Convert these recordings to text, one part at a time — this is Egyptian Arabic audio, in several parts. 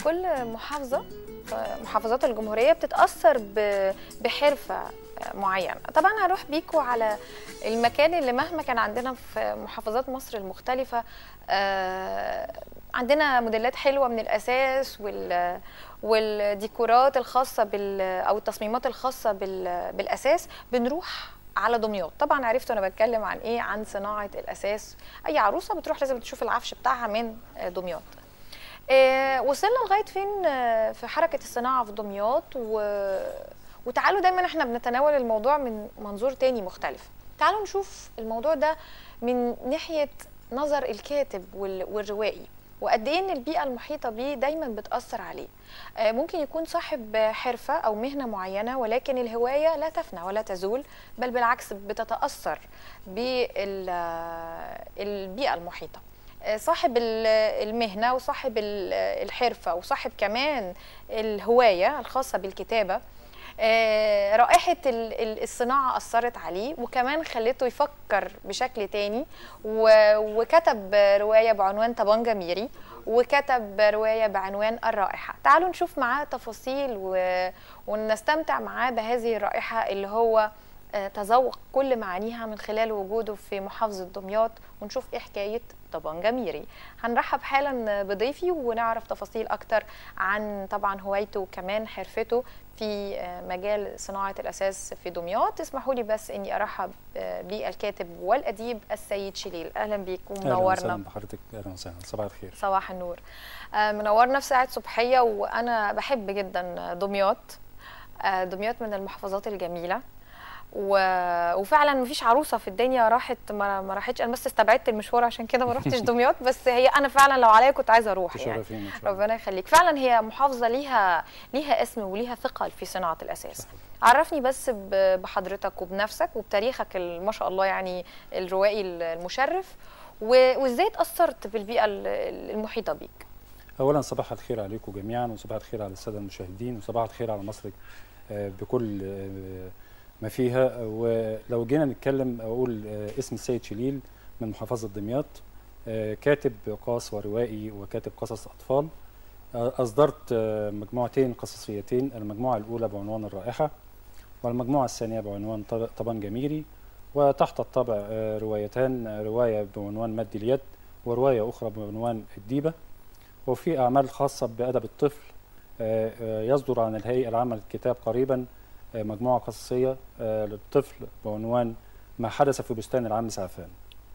كل محافظه في محافظات الجمهوريه بتتاثر ب- بحرفه معينه طبعا هروح بيكو على المكان اللي مهما كان عندنا في محافظات مصر المختلفه آه، عندنا موديلات حلوه من الاساس وال والديكورات الخاصه بال او التصميمات الخاصه بال بالاساس بنروح على دمياط طبعا عرفت انا بتكلم عن ايه عن صناعه الاساس اي عروسه بتروح لازم تشوف العفش بتاعها من آه، دمياط آه، وصلنا لغايه فين آه، في حركه الصناعه في دمياط و... وتعالوا دايما احنا بنتناول الموضوع من منظور تاني مختلف تعالوا نشوف الموضوع ده من ناحيه نظر الكاتب وال... والروائي وقد ايه ان البيئه المحيطه بيه دايما بتاثر عليه آه، ممكن يكون صاحب حرفه او مهنه معينه ولكن الهوايه لا تفنى ولا تزول بل بالعكس بتتاثر بالبيئه المحيطه آه، صاحب ال- المهنه وصاحب ال- الحرفه وصاحب كمان الهوايه الخاصه بالكتابه آه، رائحة ال- ال- الصناعة أثرت عليه وكمان خلته يفكر بشكل تاني و- وكتب رواية بعنوان طبنجة ميري وكتب رواية بعنوان الرائحة تعالوا نشوف معاه تفاصيل و... ونستمتع معاه بهذه الرائحة اللي هو آه، تذوق كل معانيها من خلال وجوده في محافظة دمياط ونشوف ايه حكاية طبنجة ميري هنرحب حالا بضيفي ونعرف تفاصيل أكتر عن طبعا هوايته وكمان حرفته في آه، مجال صناعة الأساس في دمياط اسمحوا لي بس إني أرحب آه، بالكاتب والأديب السيد شليل أهلا بيك اهلا ومنورنا وسهلا بحضرتك اهلا وسهلا صباح الخير صباح النور آه، منورنا في ساعة صبحية وأنا بحب جدا دمياط آه، دمياط من المحافظات الجميلة و... وفعلا مفيش عروسه في الدنيا راحت ما, ما راحتش انا بس استبعدت المشوار عشان كده ما رحتش دمياط بس هي انا فعلا لو عليا كنت عايزه اروح يعني تشرفينا ان شاء الله ربنا يخليك فعلا هي محافظه ليها ليها اسم وليها ثقل في صناعه الاساس عرفني بس ب- بحضرتك وبنفسك وبتاريخك ال- ما شاء الله يعني الروائي المشرف و- وازاي اتاثرت بالبيئه ال- المحيطه بيك اولا صباح الخير عليكم جميعا وصباح الخير على الساده المشاهدين وصباح الخير على مصر آه، بكل آه، ما فيها ولو جينا نتكلم اقول آه، اسم السيد شليل من محافظه دمياط آه، كاتب قاص وروائي وكاتب قصص اطفال آه، اصدرت آه، مجموعتين قصصيتين المجموعه الاولى بعنوان الرائحه والمجموعه الثانيه بعنوان طب- طبن جميري وتحت الطبع آه، روايتان آه، روايه بعنوان مد اليد وروايه اخرى بعنوان الديبه وفي اعمال خاصه بادب الطفل آه، آه، يصدر عن الهيئه العامه للكتاب قريبا آه، مجموعه قصصيه آه، للطفل بعنوان ما حدث في بستان العم سعفان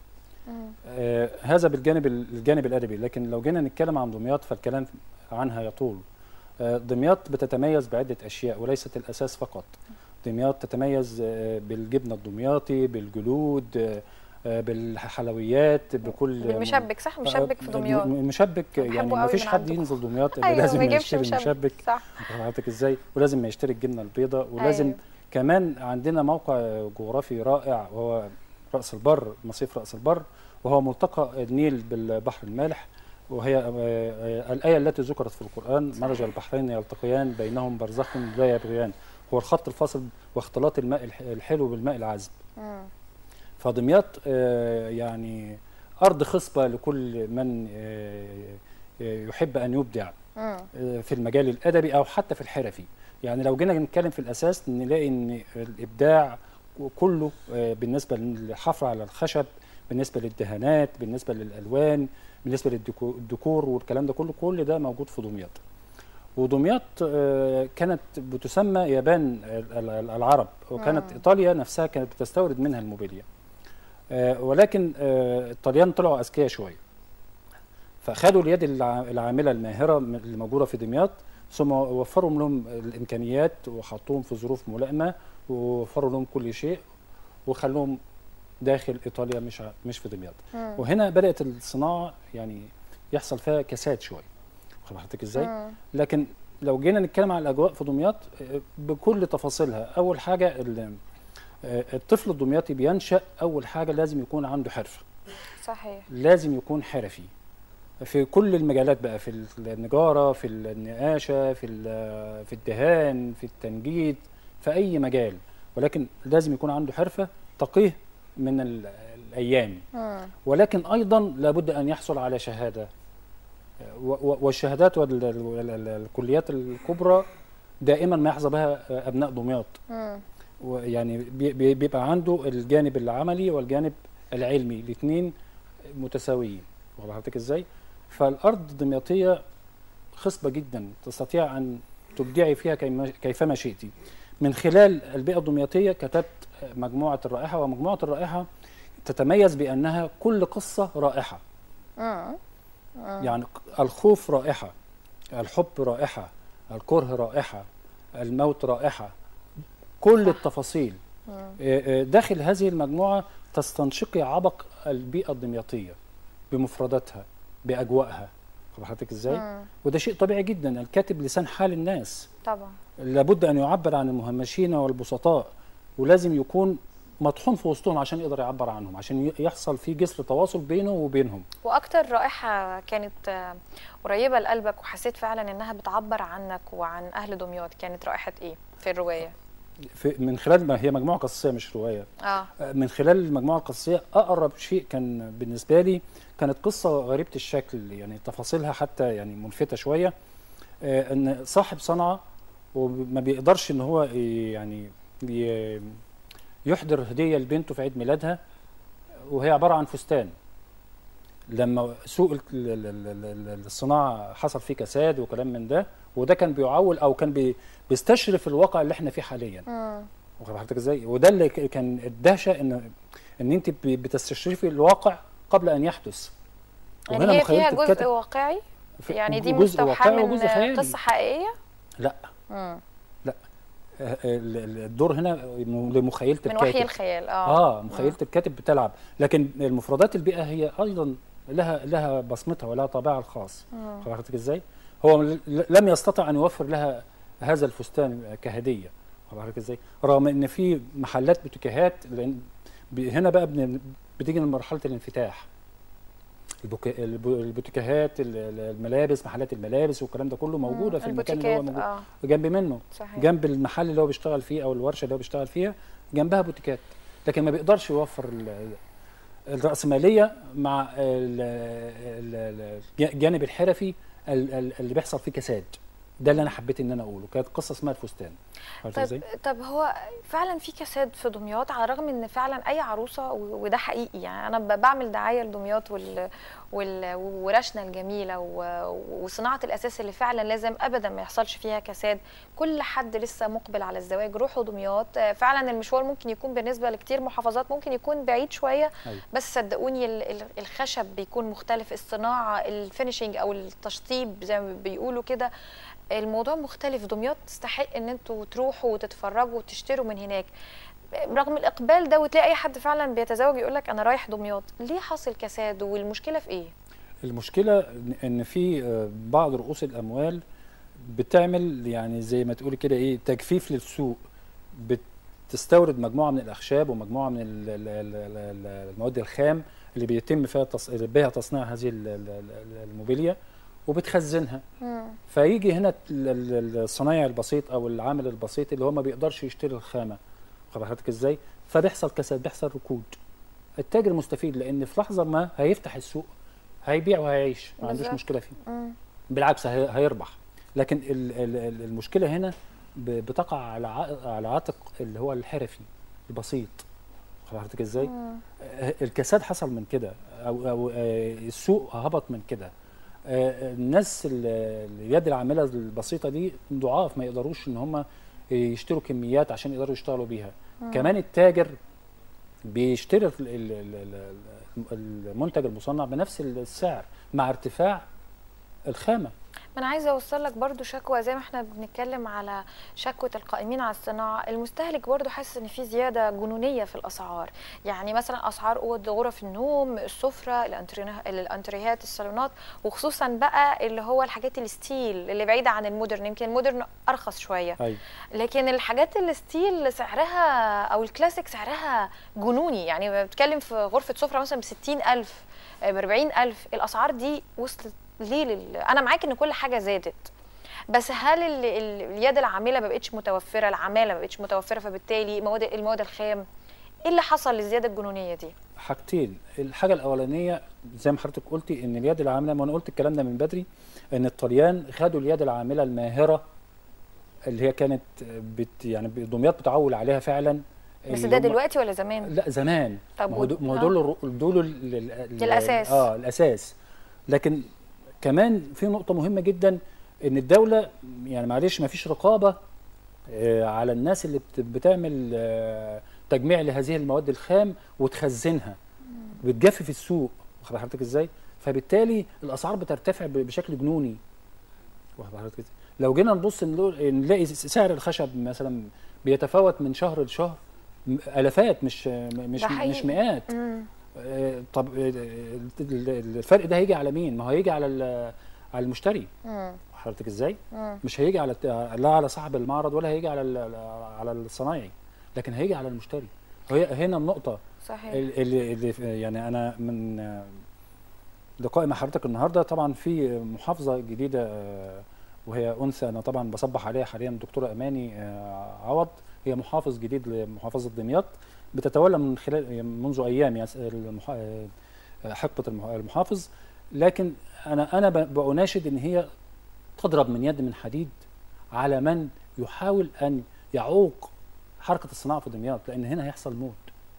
آه، هذا بالجانب الجانب الادبي لكن لو جينا نتكلم عن دمياط فالكلام عنها يطول آه، دمياط بتتميز بعده اشياء وليست الاساس فقط دمياط تتميز آه، بالجبنه الدمياطي بالجلود آه، آه، بالحلويات بكل بالمشبك صح مشبك في دمياط المشبك يعني بحبه ما قوي فيش من حد عندكم. ينزل دمياط الا ايوه لازم ما يجيبش يشتري المشبك صح حضرتك ازاي ولازم يشتري الجبنه البيضاء ولازم أيوة. كمان عندنا موقع جغرافي رائع وهو راس البر مصيف راس البر وهو ملتقى النيل بالبحر المالح وهي آه، آه، الآية التي ذكرت في القرآن مرج البحرين يلتقيان بينهم برزخ لا يبغيان هو الخط الفاصل واختلاط الماء الح- الحلو بالماء العذب مم. فدمياط آه، يعني أرض خصبة لكل من آه، يحب أن يبدع مم. آه، في المجال الأدبي أو حتى في الحرفي يعني لو جينا نتكلم في الأساس نلاقي أن الإبداع كله آه، بالنسبة للحفر على الخشب بالنسبة للدهانات بالنسبة للألوان بالنسبة للديكور والكلام ده كله كل ده موجود في دمياط ودمياط آه، كانت بتسمى يابان ال- ال- العرب وكانت مم. ايطاليا نفسها كانت بتستورد منها الموبيليا آه، ولكن آه، الطليان طلعوا اذكياء شويه فخدوا اليد الع- العامله الماهره م- اللي موجوده في دمياط ثم وفروا لهم الامكانيات وحطوهم في ظروف ملائمه ووفروا لهم كل شيء وخلوهم داخل ايطاليا مش ع- مش في دمياط مم. وهنا بدات الصناعه يعني يحصل فيها كساد شويه واخد حضرتك ازاي مم. لكن لو جينا نتكلم على الاجواء في دمياط آه، بكل تفاصيلها اول حاجه ال- آه، الطفل الدمياطي بينشا اول حاجه لازم يكون عنده حرفه صحيح لازم يكون حرفي في كل المجالات بقى في النجاره في النقاشه في ال- في الدهان في التنجيد في اي مجال ولكن لازم يكون عنده حرفه تقيه من ال- الايام مم. ولكن ايضا لابد ان يحصل على شهاده و- و- والشهادات والكليات الكبرى دائما ما يحظى بها ابناء دمياط مم. ويعني بي- بي- بيبقى عنده الجانب العملي والجانب العلمي الاثنين متساويين واخد حضرتك ازاي فالارض الدمياطيه خصبه جدا تستطيع ان تبدعي فيها كيما- كيفما شئت من خلال البيئه الدمياطيه كتبت مجموعه الرائحه ومجموعه الرائحه تتميز بانها كل قصه رائحه مم. يعني الخوف رائحة الحب رائحة الكره رائحة الموت رائحة كل صح. التفاصيل مم. آه، آه، داخل هذه المجموعة تستنشقي عبق البيئة الدمياطية بمفرداتها بأجواءها واخد حضرتك ازاي؟ مم. وده شيء طبيعي جدا الكاتب لسان حال الناس طبعا لابد أن يعبر عن المهمشين والبسطاء ولازم يكون مطحون في وسطهم عشان يقدر يعبر عنهم عشان ي- يحصل في جسر تواصل بينه وبينهم واكتر رائحه كانت آه، قريبه لقلبك وحسيت فعلا انها بتعبر عنك وعن اهل دمياط كانت رائحه ايه في الروايه في من خلال ما هي مجموعة قصصية مش رواية اه من خلال المجموعه القصصيه اقرب شيء كان بالنسبه لي كانت قصه غريبه الشكل يعني تفاصيلها حتى يعني ملفته شويه آه، ان صاحب صنعه وما بيقدرش ان هو ي- يعني ي- يحضر هديه لبنته في عيد ميلادها وهي عباره عن فستان لما سوق ال- ال- ال- ال- الصناعه حصل فيه كساد وكلام من ده وده كان بيعول او كان بي- بيستشرف الواقع اللي احنا فيه حاليا مم. واخد حضرتك ازاي وده اللي ك- كان الدهشه ان ان انت ب- بتستشرفي الواقع قبل ان يحدث يعني هي فيها مخيلة جزء الكاتب واقعي في يعني دي جزء مستوحاه واقعي من وجزء خيالي. قصه حقيقيه لا مم. آه، ال- ال- الدور هنا م- لمخيله من الكاتب وحي الخيال اه اه مخيله الكاتب بتلعب لكن المفردات البيئه هي ايضا لها لها بصمتها ولها طابعها الخاص مم. واخد حضرتك ازاي هو ل- لم يستطع ان يوفر لها هذا الفستان كهديه واخد حضرتك ازاي رغم ان في محلات بوتيكات لان ب- هنا بقى بن- بتيجي من مرحله الانفتاح البوكا- الب- البوتيكات ال- ال- الملابس محلات الملابس والكلام ده كله موجوده مم. في المكان اللي هو البوتيكات، موجود اه جنب منه صحيح جنب المحل اللي هو بيشتغل فيه او الورشه اللي هو بيشتغل فيها جنبها بوتيكات لكن ما بيقدرش يوفر ال- الرأسمالية مع ال- ال- ال- الجانب الحرفي ال- ال- اللي بيحصل فيه كساد ده اللي انا حبيت ان انا اقوله كانت قصه اسمها الفستان عرفت ازاي؟ طيب طب هو فعلا في كساد في دمياط على الرغم ان فعلا اي عروسه و- وده حقيقي يعني انا ب- بعمل دعايه لدمياط وال وال ورشنا الجميله و- وصناعه الاساس اللي فعلا لازم ابدا ما يحصلش فيها كساد كل حد لسه مقبل على الزواج روحوا دمياط آه، فعلا المشوار ممكن يكون بالنسبه لكتير محافظات ممكن يكون بعيد شويه أيوة. بس صدقوني ال- ال- الخشب بيكون مختلف الصناعه الفينيشنج او التشطيب زي ما بيقولوا كده الموضوع مختلف دمياط تستحق ان انتوا تروحوا وتتفرجوا وتشتروا من هناك رغم الاقبال ده وتلاقي اي حد فعلا بيتزوج يقول لك انا رايح دمياط ليه حاصل كساد والمشكله في ايه المشكله إن- ان في آه، بعض رؤوس الاموال بتعمل يعني زي ما تقولي كده ايه تجفيف للسوق بتستورد مجموعه من الاخشاب ومجموعه من ال- ال- ال- ال- المواد الخام اللي بيتم فيها تص... بها تصنيع هذه ال- ال- ال- الموبيليا وبتخزنها فيجي هنا ال- ال- الصنايعي البسيط او العامل البسيط اللي هو ما بيقدرش يشتري الخامه واخد حضرتك ازاي فبيحصل كساد بيحصل ركود التاجر مستفيد لان في لحظه ما هيفتح السوق هيبيع وهيعيش ما عندوش بالظبط. مشكله فيه مم. بالعكس هي- هيربح لكن ال- ال- ال- المشكله هنا ب- بتقع على ع- على عاتق اللي هو الحرفي البسيط واخد حضرتك ازاي مم. آه، الكساد حصل من كده او او آه، السوق هبط من كده آه، الناس ال- اليد العامله البسيطه دي ضعاف ما يقدروش ان هم يشتروا كميات عشان يقدروا يشتغلوا بيها كمان التاجر بيشتري ال- ال- ال- ال- المنتج المصنع بنفس السعر مع ارتفاع الخامه ما انا عايزه اوصل لك برضو شكوى زي ما احنا بنتكلم على شكوى القائمين على الصناعه المستهلك برضو حاسس ان في زياده جنونيه في الاسعار يعني مثلا اسعار اوض غرف النوم السفره الأنترينا- الانتريهات الصالونات وخصوصا بقى اللي هو الحاجات الستيل اللي بعيده عن المودرن يمكن المودرن ارخص شويه ايوه لكن الحاجات الستيل سعرها او الكلاسيك سعرها جنوني يعني بتكلم في غرفه سفره مثلا ب 60000 ب 40000 الاسعار دي وصلت ليه لل... انا معاك ان كل حاجه زادت بس هل ال... ال... اليد العامله ما بقتش متوفره العماله ما بقتش متوفره فبالتالي مواد المواد الخام ايه اللي حصل للزياده الجنونيه دي حاجتين الحاجه الاولانيه زي ما حضرتك قلتي ان اليد العامله ما انا قلت الكلام ده من بدري ان الطليان خدوا اليد العامله الماهره اللي هي كانت بت يعني دمياط بتعول عليها فعلا بس اللي ده هم- دلوقتي ولا زمان؟ لا زمان طب ما هو دو- ما هو آه. دول الر- دول ال- ال- ال- الأساس. اه الاساس لكن كمان في نقطه مهمه جدا ان الدوله يعني معلش ما فيش رقابه آه، على الناس اللي بت- بتعمل آه، تجميع لهذه المواد الخام وتخزنها بتجفف السوق واخد حضرتك ازاي فبالتالي الاسعار بترتفع ب- بشكل جنوني واخد حضرتك ازاي لو جينا نبص نلو- نلاقي سعر الخشب مثلا بيتفاوت من شهر لشهر م- الافات مش مش ده حقيقي. مش مئات مم. آه، طب آه، ال- الفرق ده هيجي على مين ما هو هيجي على ال- على المشتري مم. حضرتك ازاي مم. مش هيجي على الت- لا على صاحب المعرض ولا هيجي على ال- على الصنايعي لكن هيجي على المشتري هي هنا النقطه صحيح ال- اللي, اللي يعني انا من آه، لقائي مع حضرتك النهارده طبعا في محافظه جديده آه، وهي انثى انا طبعا بصبح عليها حاليا الدكتوره اماني آه، عوض هي محافظ جديد لمحافظه دمياط بتتولى من خلال منذ ايام يعني المح- آه، حقبه المح- المحافظ لكن انا انا ب- باناشد ان هي تضرب من يد من حديد على من يحاول ان يعوق حركه الصناعه في دمياط لان هنا هيحصل موت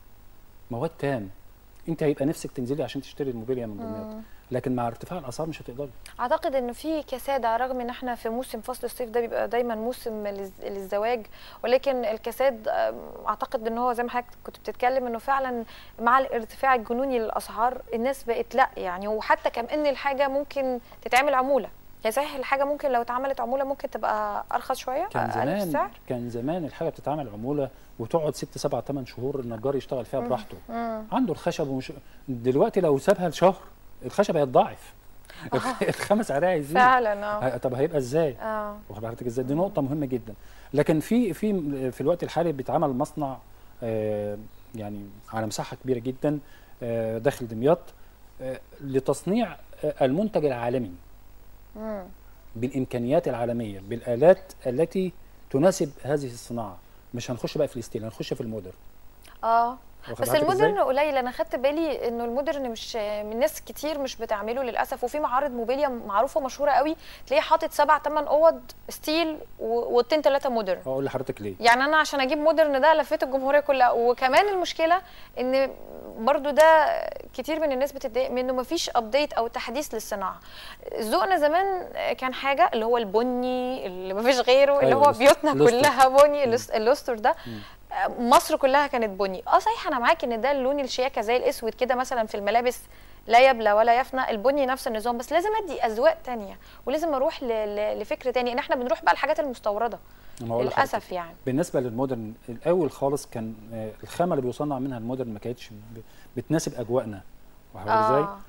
مواد تام انت هيبقى نفسك تنزلي عشان تشتري الموبيليا من دمياط مم. لكن مع ارتفاع الاسعار مش هتقدري اعتقد ان في كساد على الرغم ان احنا في موسم فصل الصيف ده بيبقى دايما موسم للز- للزواج ولكن الكساد آم، اعتقد ان هو زي ما حضرتك كنت بتتكلم انه فعلا مع الارتفاع الجنوني للاسعار الناس بقت لا يعني وحتى كمان الحاجه ممكن تتعمل عموله يعني صحيح الحاجه ممكن لو اتعملت عموله ممكن تبقى ارخص شويه كان اقل في زمان السعر كان زمان الحاجه بتتعمل عموله وتقعد ست سبع ثمان شهور النجار يشتغل فيها مم. براحته مم. عنده الخشب ومش دلوقتي لو سابها لشهر الخشب هيتضاعف الخمس عليها هيزيد فعلا اه ه- طب هيبقى ازاي؟ اه واخد حضرتك ازاي؟ دي نقطة مهمة جدا. لكن في في في الوقت الحالي بيتعمل مصنع آه، يعني على مساحة كبيرة جدا آه، داخل دمياط آه، لتصنيع آه، المنتج العالمي مم. بالامكانيات العالميه بالالات التي تناسب هذه الصناعه مش هنخش بقى في الستيل هنخش في المودر اه واخد بس حضرتك إزاي؟ المودرن قليل انا خدت بالي انه المودرن مش من ناس كتير مش بتعمله للاسف وفي معارض موبيليا معروفه مشهوره قوي تلاقيه حاطط سبع ثمان اوض ستيل و- واوضتين ثلاثه مودرن هقول لحضرتك ليه يعني انا عشان اجيب مودرن ده لفيت الجمهوريه كلها وكمان المشكله ان برضو ده كتير من الناس بتتضايق منه مفيش ابديت او تحديث للصناعه ذوقنا زمان كان حاجه اللي هو البني اللي مفيش غيره اللي أيوة، هو اللوستر. بيوتنا اللوستر. كلها بني مم. اللوس- اللوستر ده مم. مصر كلها كانت بني اه صحيح انا معاك ان ده اللون الشياكه زي الاسود كده مثلا في الملابس لا يبلى ولا يفنى البني نفس النظام بس لازم ادي اذواق تانية ولازم اروح ل- ل- لفكر تاني ان احنا بنروح بقى الحاجات المستورده أنا هقول لحضرتك. للاسف يعني بالنسبه للمودرن الاول خالص كان آه، الخامه اللي بيصنع منها المودرن ما كانتش ب- بتناسب اجواءنا واخد ازاي؟ اه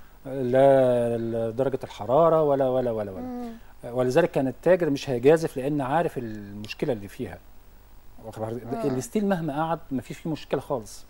لا لا درجه الحراره ولا ولا ولا ولا مم. ولذلك كان التاجر مش هيجازف لان عارف المشكله اللي فيها واخد حضرتك؟ مم. الستيل مهما قعد ما فيش فيه مشكله خالص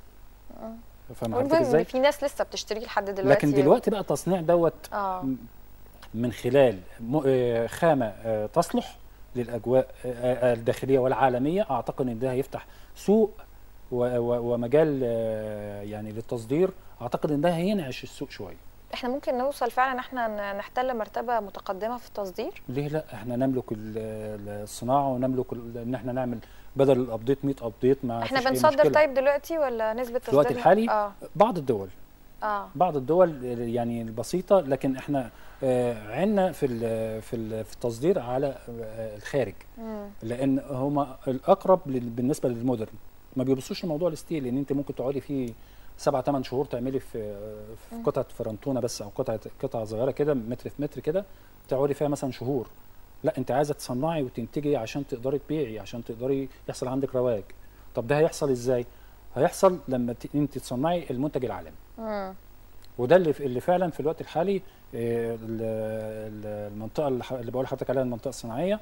فاهم حضرتك والمهم ازاي؟ ان في ناس لسه بتشتريه لحد دلوقتي لكن دلوقتي بقى التصنيع دوت اه م- من خلال م- آه، خامه آه، تصلح للاجواء آه، آه، الداخليه والعالميه اعتقد ان ده هيفتح سوق و- و- ومجال آه، يعني للتصدير اعتقد ان ده هينعش السوق شويه احنا ممكن نوصل فعلا ان احنا ن- نحتل مرتبه متقدمه في التصدير ليه لا احنا نملك ال- ال- الصناعه ونملك ال- ان احنا نعمل بدل الابديت 100 ابديت ما احنا فيش أي بنصدر مشكلة. طيب دلوقتي ولا نسبه في الوقت تصديرنا- الحالي اه بعض الدول اه بعض الدول يعني البسيطه لكن احنا آه، عنا في ال- في ال- في التصدير على آه، الخارج مم. لان هما الاقرب لل- بالنسبه للمودرن ما بيبصوش لموضوع الستيل لان انت ممكن تقعدي فيه سبع ثمان شهور تعملي في في مم. قطعه فرنتونه بس او قطعه قطعه صغيره كده متر في متر كده تقعدي فيها مثلا شهور لا انت عايزه تصنعي وتنتجي عشان تقدري تبيعي عشان تقدري يحصل عندك رواج طب ده هيحصل ازاي هيحصل لما ت- انت تصنعي المنتج العالمي مم. وده اللي اللي فعلا في الوقت الحالي آه، ال- ال- المنطقه اللي ح- اللي بقول لحضرتك عليها المنطقه الصناعيه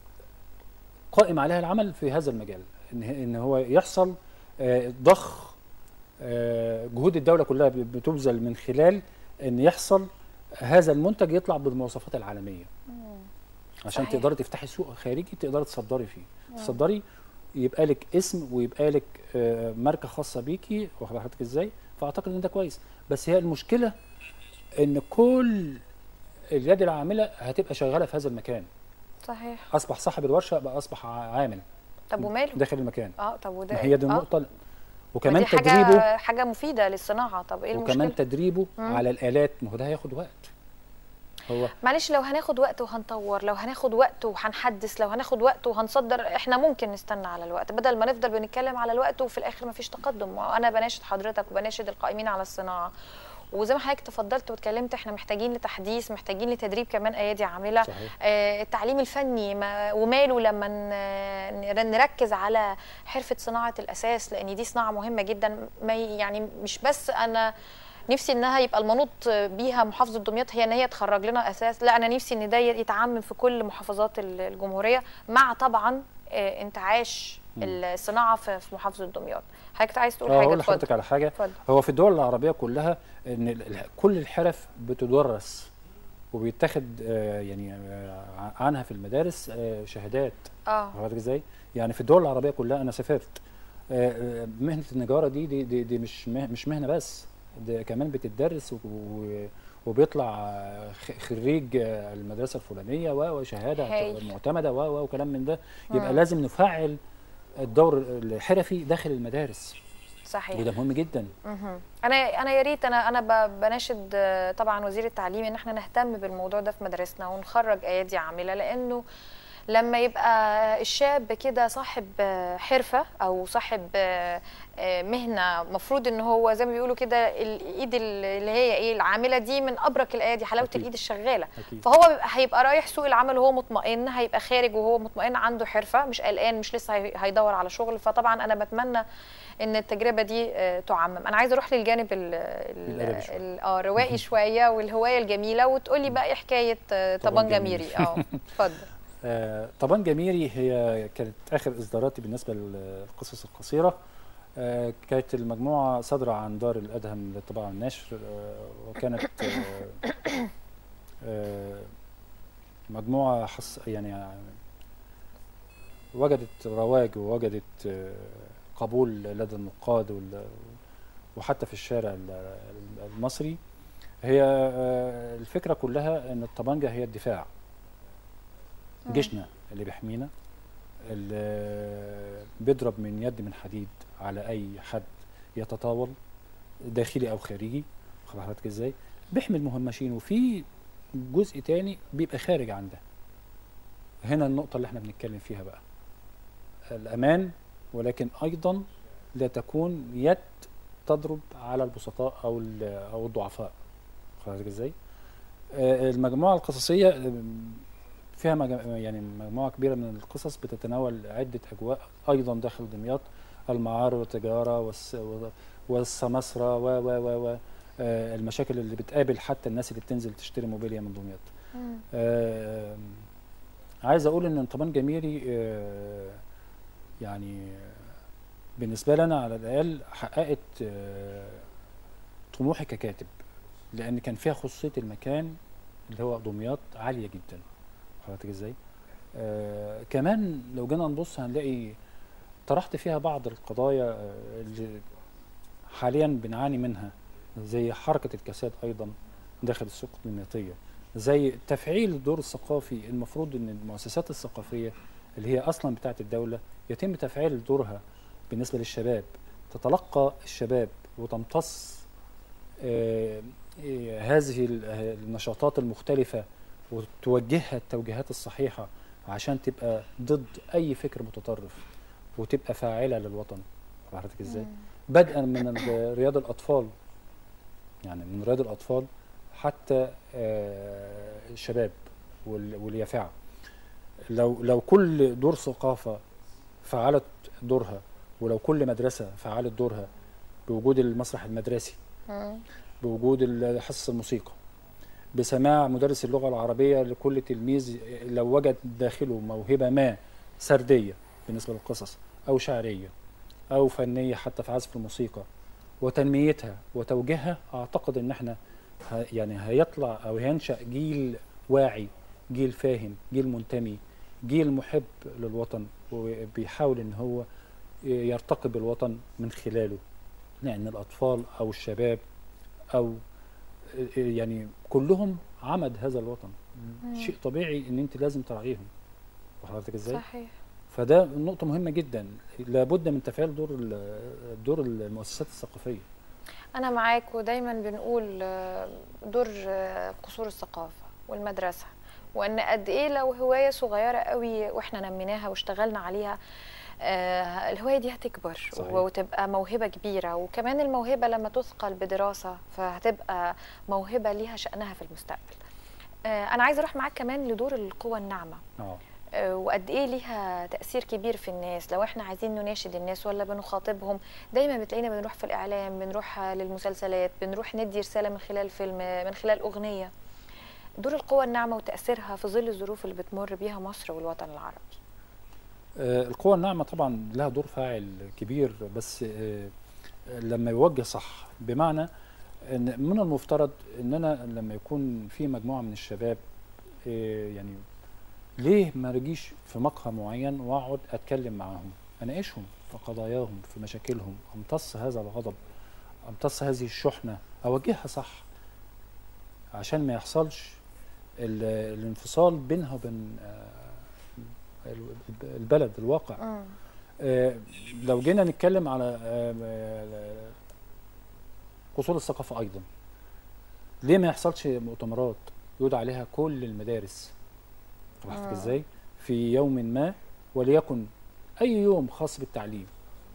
قائم عليها العمل في هذا المجال ان ه- ان هو يحصل آه، ضخ آه، جهود الدوله كلها ب- بتبذل من خلال ان يحصل هذا المنتج يطلع بالمواصفات العالميه مم. عشان صحيح. تقدري تفتحي سوق خارجي تقدري تصدري فيه تصدري يبقى لك اسم ويبقى لك آه، ماركه خاصه بيكي واخد حضرتك ازاي فاعتقد ان ده كويس بس هي المشكله ان كل اليد العامله هتبقى شغاله في هذا المكان صحيح اصبح صاحب الورشه بقى اصبح عامل طب وماله داخل المكان اه طب وده ما إيه؟ هي دي آه. النقطه وكمان ودي تدريبه حاجه حاجه مفيده للصناعه طب ايه وكمان المشكله تدريبه مم. على الالات ما هو ده هياخد وقت هو معلش لو هناخد وقت وهنطور لو هناخد وقت وهنحدث لو هناخد وقت وهنصدر احنا ممكن نستنى على الوقت بدل ما نفضل بنتكلم على الوقت وفي الاخر مفيش تقدم وانا بناشد حضرتك وبناشد القائمين على الصناعه وزي ما حضرتك تفضلت واتكلمت احنا محتاجين لتحديث محتاجين لتدريب كمان ايادي عامله صحيح آه، التعليم الفني ما وماله لما ن- نركز على حرفه صناعه الاساس لان دي صناعه مهمه جدا ما ي- يعني مش بس انا نفسي انها يبقى المنوط بيها محافظه دمياط هي ان هي تخرج لنا اساس لا انا نفسي ان ده يتعمم في كل محافظات ال- الجمهوريه مع طبعا آه، انتعاش مم. الصناعه في في محافظه دمياط حضرتك عايز تقول اه حاجه اقول اتفضل لحضرتك على حاجه اتفضل هو في الدول العربيه كلها ان ال- ال- كل الحرف بتدرس وبيتاخد آه، يعني آه، عنها في المدارس آه، شهادات اه حضرتك ازاي؟ يعني في الدول العربيه كلها انا سافرت آه، آه، مهنه النجاره دي دي دي, دي مش مه- مش مهنه بس ده كمان بتدرس و- و- وبيطلع آه، خ- خريج آه، المدرسه الفلانيه و- وشهاده هايل. معتمده و- و- وكلام من ده يبقى مم. لازم نفعل الدور الحرفي داخل المدارس صحيح وده مهم جدا مهم. انا انا يا ريت انا انا ب- بناشد آه، طبعا وزير التعليم ان احنا نهتم بالموضوع ده في مدارسنا ونخرج ايادي عامله لانه لما يبقى الشاب كده صاحب آه، حرفه او صاحب آه، آه، مهنه مفروض ان هو زي ما بيقولوا كده الايد اللي هي ايه العامله دي من ابرك الايادي حلاوه أكيد. الايد الشغاله اكيد فهو بيبقى- هيبقى رايح سوق العمل وهو مطمئن هيبقى خارج وهو مطمئن عنده حرفه مش قلقان مش لسه هي- هيدور على شغل فطبعا انا بتمنى ان التجربه دي آه، تعمم انا عايزه اروح للجانب ال- ال- الأدبي شوية. ال- اه الروائي شويه والهوايه الجميله وتقولي بقى ايه حكايه آه، طبعاً طبان جميل. جميري اه اتفضل آه، طبعا جميري هي كانت اخر اصداراتي بالنسبه للقصص القصيره آه، كانت المجموعه صادره عن دار الادهم للطباعه والنشر آه، وكانت آه، آه، مجموعه حص يعني وجدت رواج ووجدت آه، قبول لدى النقاد وال- وحتى في الشارع ال- المصري هي آه، الفكره كلها ان الطبنجه هي الدفاع مم. جيشنا اللي بيحمينا اللي بيضرب من يد من حديد على اي حد يتطاول داخلي او خارجي واخد حضرتك ازاي بيحمي المهمشين وفي جزء تاني بيبقى خارج عن ده هنا النقطة اللي احنا بنتكلم فيها بقى الأمان ولكن أيضا لا تكون يد تضرب على البسطاء أو ال- أو الضعفاء واخد حضرتك ازاي آه، المجموعة القصصية آم، فيها مج- يعني مجموعة كبيرة من القصص بتتناول عدة أجواء أيضا داخل دمياط المعارض والتجارة والس- و- والسماسرة و و و و آه، المشاكل اللي بتقابل حتى الناس اللي بتنزل تشتري موبيليا من دمياط مم. آه، عايز أقول إن طبعا جميري آه، يعني بالنسبة لنا على الأقل حققت آه، طموحي ككاتب لأن كان فيها خصوصية المكان اللي هو دمياط عالية جدا حضرتك ازاي؟ آه كمان لو جينا نبص هنلاقي طرحت فيها بعض القضايا آه اللي حاليا بنعاني منها زي حركة الكاسات أيضا داخل السوق الدمياطية زي تفعيل الدور الثقافي المفروض أن المؤسسات الثقافية اللي هي أصلا بتاعت الدولة يتم تفعيل دورها بالنسبة للشباب تتلقى الشباب وتمتص آه آه، هذه ال- آه، النشاطات المختلفة وتوجهها التوجيهات الصحيحة عشان تبقى ضد أي فكر متطرف وتبقى فاعلة للوطن حضرتك ازاي؟ مم. بدءا من ال- رياض الأطفال يعني من رياض الأطفال حتى آه، الشباب وال- واليافعة لو لو كل دور ثقافة فعلت دورها ولو كل مدرسة فعلت دورها بوجود المسرح المدرسي مم. بوجود ال- حصص الموسيقى بسماع مدرس اللغة العربية لكل تلميذ لو وجد داخله موهبة ما سردية بالنسبة للقصص أو شعرية أو فنية حتى في عزف الموسيقى وتنميتها وتوجيهها أعتقد إن إحنا ه- يعني هيطلع أو هينشأ جيل واعي جيل فاهم جيل منتمي جيل محب للوطن وبيحاول ان هو يرتقي بالوطن من خلاله لان الاطفال او الشباب او يعني كلهم عمد هذا الوطن مم. شيء طبيعي ان انت لازم تراعيهم وحضرتك ازاي صحيح فده نقطه مهمه جدا لابد من تفعيل دور ال- دور المؤسسات الثقافيه أنا معاك ودايما بنقول آه، دور آه، قصور الثقافة والمدرسة وإن قد إيه لو هواية صغيرة قوي وإحنا نميناها واشتغلنا عليها آه، الهواية دي هتكبر صحيح. وتبقى موهبة كبيرة وكمان الموهبة لما تثقل بدراسة فهتبقى موهبة ليها شأنها في المستقبل آه، أنا عايزة أروح معاك كمان لدور القوى الناعمة اه آه، وقد ايه ليها تاثير كبير في الناس لو احنا عايزين نناشد الناس ولا بنخاطبهم دايما بتلاقينا بنروح في الاعلام بنروح للمسلسلات بنروح ندي رساله من خلال فيلم من خلال اغنيه دور القوى الناعمه وتاثيرها في ظل الظروف اللي بتمر بيها مصر والوطن العربي آه، القوى الناعمة طبعا لها دور فاعل كبير بس آه، لما يوجه صح بمعنى ان من المفترض ان انا لما يكون في مجموعة من الشباب آه، يعني ليه ما رجيش في مقهى معين واقعد اتكلم معاهم اناقشهم في قضاياهم في مشاكلهم امتص هذا الغضب امتص هذه الشحنة اوجهها صح عشان ما يحصلش ال- الانفصال بينها وبين آه، ال- البلد الواقع مم. آه، لو جينا نتكلم على آه، آه، قصور الثقافة أيضا ليه ما يحصلش مؤتمرات يدعى عليها كل المدارس عرفتك آه. ازاي في يوم ما وليكن أي يوم خاص بالتعليم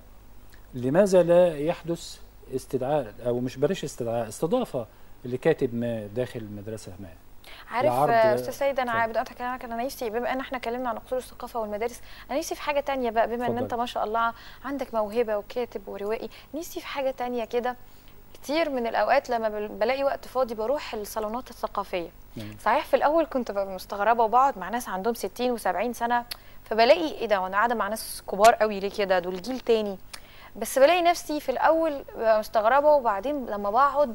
لماذا لا يحدث استدعاء أو مش بلاش استدعاء استضافة لكاتب ما داخل مدرسة ما عارف العرض- آه، استاذ سيد انا اتفضل. بدات اكلمك انا نفسي بما ان احنا اتكلمنا عن قصور الثقافه والمدارس انا نفسي في حاجه تانية بقى بما ان اتفضل. انت ما شاء الله عندك موهبه وكاتب وروائي نفسي في حاجه تانية كده كتير من الاوقات لما بل- بلاقي وقت فاضي بروح الصالونات الثقافيه يعني صحيح في الاول كنت ببقى مستغربه وبقعد مع ناس عندهم 60 و70 سنه فبلاقي ايه ده وانا قاعده مع ناس كبار قوي ليه كده دول جيل تاني بس بلاقي نفسي في الاول ببقى مستغربه وبعدين لما بقعد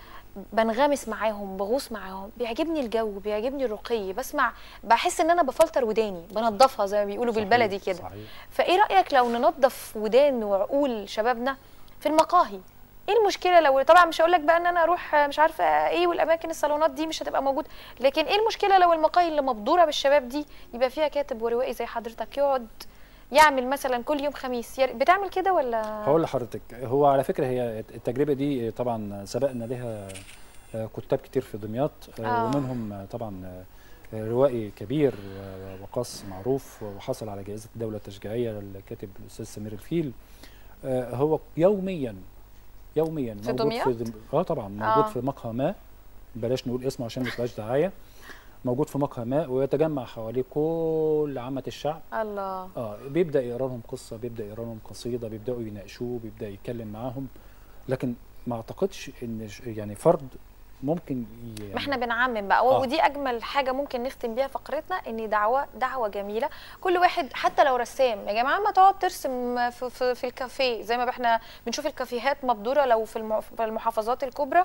بنغمس معاهم بغوص معاهم بيعجبني الجو بيعجبني الرقي بسمع بحس ان انا بفلتر وداني بنضفها زي ما بيقولوا صحيح، بالبلدي كده صحيح فايه رايك لو ننظف ودان وعقول شبابنا في المقاهي ايه المشكله لو طبعا مش هقول لك بقى ان انا اروح مش عارفه ايه والاماكن الصالونات دي مش هتبقى موجوده لكن ايه المشكله لو المقاهي اللي مبدوره بالشباب دي يبقى فيها كاتب وروائي زي حضرتك يقعد يعمل مثلا كل يوم خميس يا- بتعمل كده ولا هقول لحضرتك هو على فكره هي التجربه دي طبعا سبقنا لها آه، كتاب كتير في دمياط آه، آه. ومنهم آه، طبعا آه، روائي كبير آه، وقاص معروف وحصل على جائزه الدوله التشجيعيه للكاتب الاستاذ سمير الفيل آه، هو يوميا يوميا في موجود دمياط؟ في دم... اه طبعا موجود آه. في مقهى ما بلاش نقول اسمه عشان ما تبقاش دعايه موجود في مقهى ما ويتجمع حواليه كل عامه الشعب الله اه بيبدا يقرا لهم قصه بيبدا يقرا لهم قصيده بيبداوا يناقشوه بيبدا يتكلم معاهم لكن ما اعتقدش ان ش- يعني فرد ممكن ي- يعني ما احنا بنعمم بقى آه. ودي اجمل حاجه ممكن نختم بيها فقرتنا ان دعوه دعوه جميله كل واحد حتى لو رسام يا جماعه ما تقعد ترسم في, في, في الكافيه زي ما احنا بنشوف الكافيهات مبدوره لو في الم- في المحافظات الكبرى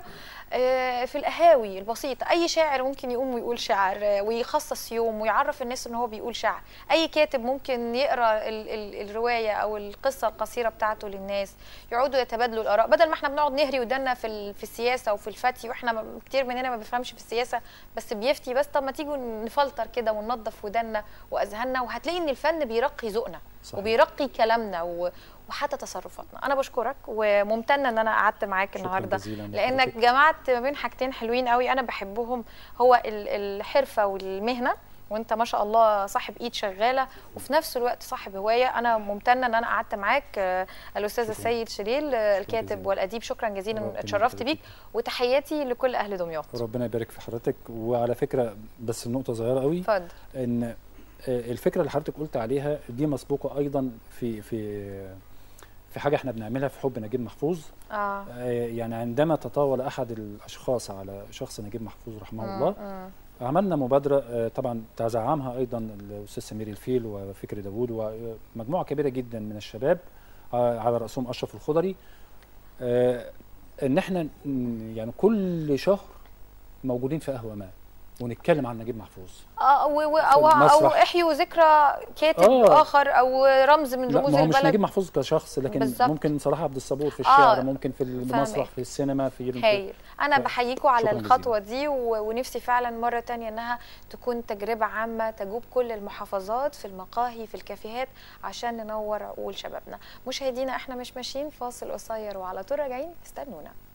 آه، في القهاوي البسيطه اي شاعر ممكن يقوم ويقول شعر آه، ويخصص يوم ويعرف الناس ان هو بيقول شعر اي كاتب ممكن يقرا ال ال الروايه او القصه القصيره بتاعته للناس يقعدوا يتبادلوا الاراء بدل ما احنا بنقعد نهري ودنا في ال- في السياسه وفي الفتي واحنا م- كتير مننا ما بيفهمش في السياسه بس بيفتي بس طب ما تيجوا نفلتر كده وننظف ودنا واذهاننا وهتلاقي ان الفن بيرقي ذوقنا صحيح. وبيرقي كلامنا و وحتى تصرفاتنا انا بشكرك وممتنه ان انا قعدت معاك شكراً النهارده جزيلاً لانك لحضرتك. جمعت ما بين حاجتين حلوين قوي انا بحبهم هو ال- الحرفه والمهنه وانت ما شاء الله صاحب ايد شغاله وفي نفس الوقت صاحب هوايه انا ممتنه ان انا قعدت معاك آه، الاستاذ شكراً. السيد شريل آه، الكاتب جزيلاً. والاديب شكرا جزيلا ربنا اتشرفت يخليك. بيك وتحياتي لكل اهل دمياط ربنا يبارك في حضرتك وعلى فكره بس النقطه صغيره قوي اتفضل ان آه، الفكره اللي حضرتك قلت عليها دي مسبوقه ايضا في في في حاجه احنا بنعملها في حب نجيب محفوظ اه آه، يعني عندما تطاول احد الاشخاص على شخص نجيب محفوظ رحمه الله مم. عملنا مبادرة آه، طبعا تزعمها أيضا الأستاذ سمير الفيل وفكري داوود ومجموعة كبيرة جدا من الشباب آه، على رأسهم أشرف الخضري آه، إن إحنا ن- يعني كل شهر موجودين في قهوة ما ونتكلم عن نجيب محفوظ اه و- و- او او المسرح. احيوا ذكرى كاتب آه. اخر او رمز من لا رموز ما هو مش البلد نجيب محفوظ كشخص لكن بالظبط. ممكن صلاح عبد الصبور في آه، الشعر ممكن في المسرح فاهمك. في السينما في هايل انا ف- بحييكوا على شكراً الخطوه دي و- ونفسي فعلا مره تانية انها تكون تجربه عامه تجوب كل المحافظات في المقاهي في الكافيهات عشان ننور عقول شبابنا مشاهدينا احنا مش ماشيين فاصل قصير وعلى طول راجعين استنونا